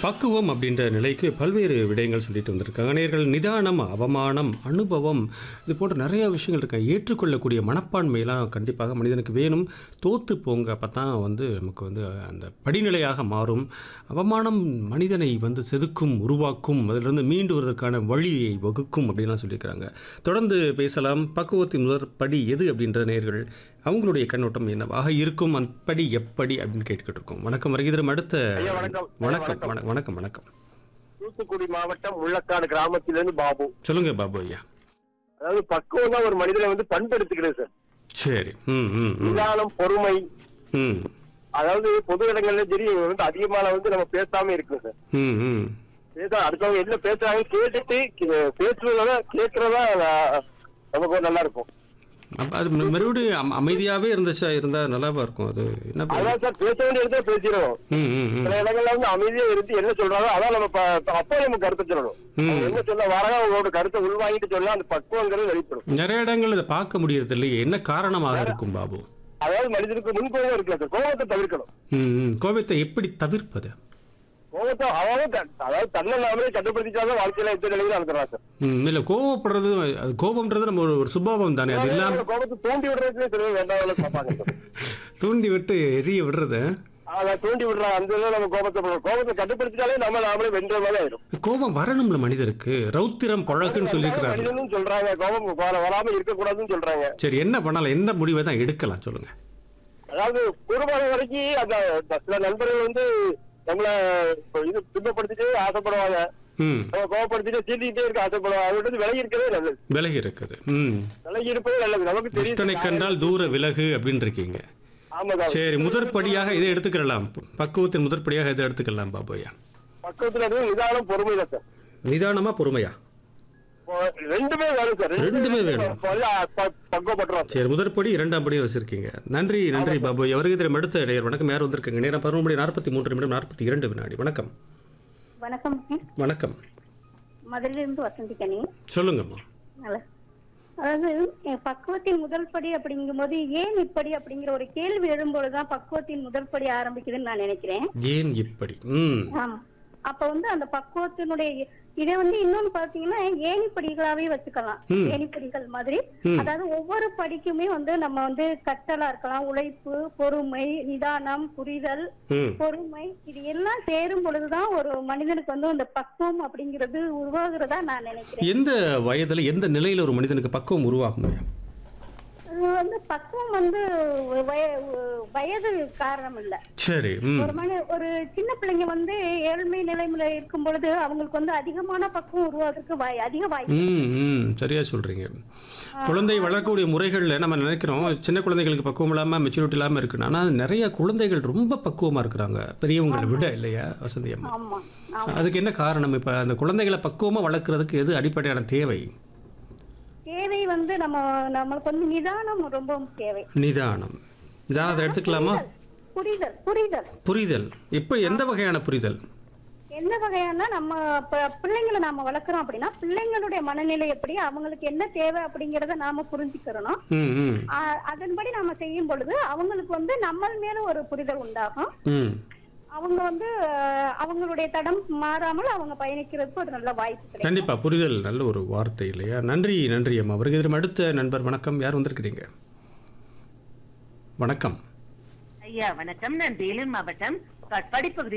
பக்குவம் அப்படின்ற நிலைக்கு பல்வேறு விடயங்கள் சொல்லிட்டு வந்திருக்காங்க நேர்கள் நிதானம் அவமானம் அனுபவம் இது போன்ற நிறைய விஷயங்கள் இருக்காங்க ஏற்றுக்கொள்ளக்கூடிய மனப்பான்மையெல்லாம் கண்டிப்பாக மனிதனுக்கு வேணும் தோத்து போங்க அப்போ தான் வந்து நமக்கு வந்து அந்த படிநிலையாக மாறும் அவமானம் மனிதனை வந்து செதுக்கும் உருவாக்கும் அதிலிருந்து மீண்டு வருவதற்கான வழியை வகுக்கும் அப்படின்லாம் சொல்லியிருக்கிறாங்க தொடர்ந்து பேசலாம் பக்குவத்தின் முதற் படி எது அப்படின்ற நேர்கள் அவங்களுடைய கண்ணோட்டம் என்னவாக இருக்கும் அப்படி எப்படி அப்படின்னு கேட்டுக்கிட்டு இருக்கோம் வணக்கம் வருகிறோம் அடுத்த ஐயா, வணக்கம். வணக்கம் வண- வணக்கம் வணக்கம் தூத்துக்குடி மாவட்டம் முள்ளக்காடு கிராமத்திலிருந்து பாபு சொல்லுங்க பாபு ஐயா அதாவது பக்குவம் தான் ஒரு மனிதனை வந்து பண்படுத்துகிறது சார் சரி ம் ம் ம் நிதானம் பொறுமை ம் அதாவது பொது இடங்கள்ல சரி வந்து அதிகமான வந்து நம்ம பேசாம இருக்கணும் சார் ம் ம் பேச அடுத்தவங்க என்ன பேசுறாங்க கேட்டுட்டு கே- பேசுறத கேட்கறதா அஹ், நமக்கு ஒரு நல்லா இருக்கும் அப்ப அது ம- மறுபடியும் அம- அமைதியாவே இருந்துச்சா இருந்தா நல்லாவா இருக்கும் அது என்ன பண்ண- அதான் சார் பேச வேண்டிய இடத்துல பேசிடுவோம் ம் ம் ம் சில இடங்கள்ல வந்து அமைதியா இருந்து என்ன சொல்றாங்க அதான் நம்ம ப- ப- அப்போ நம்ம கருத்தை சொல்லணும் ம். அவங்க என்ன சொல்ல வராங்க அவங்களோட கருத்தை உள்வாங்கிட்டு சொன்னா அந்த பக்குவங்கிறது வெளிப்படும் நிறைய இடங்கள் இதை பார்க்க முடியறது இல்லையே என்ன காரணமாக இருக்கும் பாபு அதாவது மனிதனுக்கு முன்கோபம் இருக்கலாம் சார் கோபத்தை தவிர்க்கணும் ம் ம் கோபத்தை எப்படி தவிர்ப்பது கோபத்தை அதாவது த- அதாவது தன்னை நாமளே கட்டுப்படுத்திட்டாதான் வாழ்க்கையில எந்த நிலையில நடத்துறா சார் ம் இல்லை கோவப்படுறது அது கோபம்ன்றது நம்ம ஒரு ஒரு சுபாவம் தானே அது இல்லாம அந்த கோபத்தை தூண்டி விடுறதுக்கு சில பேர் வேண்டாம் பார்ப்பாங்க சார் தூண்டி விட்டு எரிய விடுறது அதை தூண்டி விடுறா அந்த இதுல நம்ம கோபத்தை பண்றோம். கோபத்தை கட்டுப்படுத்திட்டாலே நம்ம நாமளே வென்ற மாதிரி ஆயிடும் கோபம் வரணும்ல மனிதருக்கு ரௌத்திரம் பழகுன்னு சொல்லியிருக்கிறாரு மனிதனும் சொல்றாங்க கோபம் வர- வராம இருக்கக்கூடாதுன்னு சொல்றாங்க சரி என்ன பண்ணலாம் எந்த முடிவை தான் எடுக்கலாம் சொல்லுங்க அதாவது குடும்பம் வரைக்கும் அந்த சில நண்பர்கள் வந்து நம்மள இது துன்பப்படுத்திட்டு ஆசைப்படுவாங்க ம் நம்ம கோபப்படுத்திட்டு சீட்டிக்கிட்டே இருக்க ஆசைப்படுவாங்க அவங்க வந்து விலகி இருக்கவே நல்லது விலகி இருக்குது ம் விலகி இருப்பதே நல்லது நமக்கு துஷ்டனை தெரியும் கண்டால் தூர விலகு அப்படின்னு இருக்கீங்க ஆமாதான் சரி முதற்படியாக இதை எடுத்துக்கலாம் பக்குவத்தின் முதற்படியாக இதை எடுத்துக்கலாம் பாபோயா பக்கத்துல இருந்து நிதானம் பொறுமை தான் சார் நிதானமா பொறுமையா இப்போ ரெண்டுமே வேணும் சார் ரெண்டுமே வேணும். பக்குவப்பட்டுறோம் சரி முதற்படி இரண்டாம் படி வச்சிருக்கீங்க நன்றி நன்றி பாபு அவருக்கு தெரியும் அடுத்த இடையர் வணக்கம் யார் வந்திருக்கீங்க நேரம் பதினொன்று மணி நாற்பத்தி மூன்று நிமிடம் நாற்பத்தி இரண்டு வினாடி வணக்கம் வணக்கம் வணக்கம் மதுரையிலிருந்து வசந்தி கனி சொல்லுங்கம்மா நல்ல அதாவது என் பக்குவத்தின் முதல் படி அப்படிங்கும்போது ஏன் இப்படி அப்படிங்கிற ஒரு கேள்வி எழும்பொழுதுதான் பக்குவத்தின் முதல் படி ஆரம்பிக்குதுன்னு நான் நினைக்கிறேன் ஏன் இப்படி ம் ஆமா அப்ப வந்து அந்த பக்குவத்தினுடைய இதை வந்து இன்னொன்னு பாத்தீங்கன்னா ஏணிப்படிகளாவே வச்சுக்கலாம் ம். ஏணிப்படிகள் மாதிரி ம். அதாவது ஒவ்வொரு படிக்குமே வந்து நம்ம வந்து கற்றலா இருக்கலாம் உழைப்பு பொறுமை நிதானம் புரிதல் ம் பொறுமை இது எல்லாம் சேரும் பொழுதுதான் ஒரு மனிதனுக்கு வந்து அந்த பக்குவம் அப்படிங்கிறது உருவாகிறதா நான் நினைக்கிறேன் எந்த வயதுல எந்த நிலையில ஒரு மனிதனுக்கு பக்குவம் உருவாகும் ஐயா? அது வந்து பக்குவம் வந்து வய- வயது காரணம் இல்ல சரி ம் ஒரு மனி ஒரு சின்ன பிள்ளைங்க வந்து ஏழ்மை நிலைமையில இருக்கும் பொழுது அவங்களுக்கு வந்து அதிகமான பக்குவம் உருவாகிறதுக்கு வாய் அதிக வாய்ப்பு ம் ம் சரியா சொல்றீங்க குழந்தை வளர்க்கக்கூடிய முறைகளில் நம்ம நினைக்கிறோம் சின்ன குழந்தைகளுக்கு பக்குவம் இல்லாமல் மெச்சூரிட்டி இல்லாமல் இருக்குன்னு ஆனால் நிறைய குழந்தைகள் ரொம்ப பக்குவமாக இருக்கிறாங்க பெரியவங்களை விட இல்லையா வசந்தி அம்மா ஆமா ஆமா அதுக்கு என்ன காரணம் இப்போ அந்த குழந்தைகளை பக்குவமாக வளர்க்குறதுக்கு எது அடிப்படையான தேவை தேவை வந்து நம்ம நம்மளுக்கு வந்து நிதானம் ரொம்ப தேவை நிதானம் நிதானத்தை எடுத்துக்கலாமா புரிதல் புரிதல் புரிதல் இப்போ எந்த வகையான புரிதல் எந்த வகையான நம்ம ப- பிள்ளைங்களை நாம வளர்க்குறோம் அப்படின்னா பிள்ளைங்களுடைய மனநிலை எப்படி அவங்களுக்கு என்ன தேவை அப்படிங்கறத நாம புரிஞ்சுக்கிறணும் ம் ம் ஆ- அதன்படி நாம செய்யும் பொழுது அவங்களுக்கு வந்து நம்ம மேல ஒரு புரிதல் உண்டாகும் ம் அவங்க வந்து அஹ், அவங்களுடைய தடம் மாறாமல் அவங்க பயணிக்கிறதுக்கு ஒரு நல்ல வாய்ப்பு கிடைக்கும் கண்டிப்பாக புரிதல் நல்ல ஒரு வார்த்தை இல்லையா நன்றி நன்றி அம்மா வருகிறோம் அடுத்த நண்பர் வணக்கம் யார் வந்திருக்கிறீங்க வணக்கம் ஐயா வணக்கம் நான் வேலூர் மாவட்டம் காட்பாடி பகுதி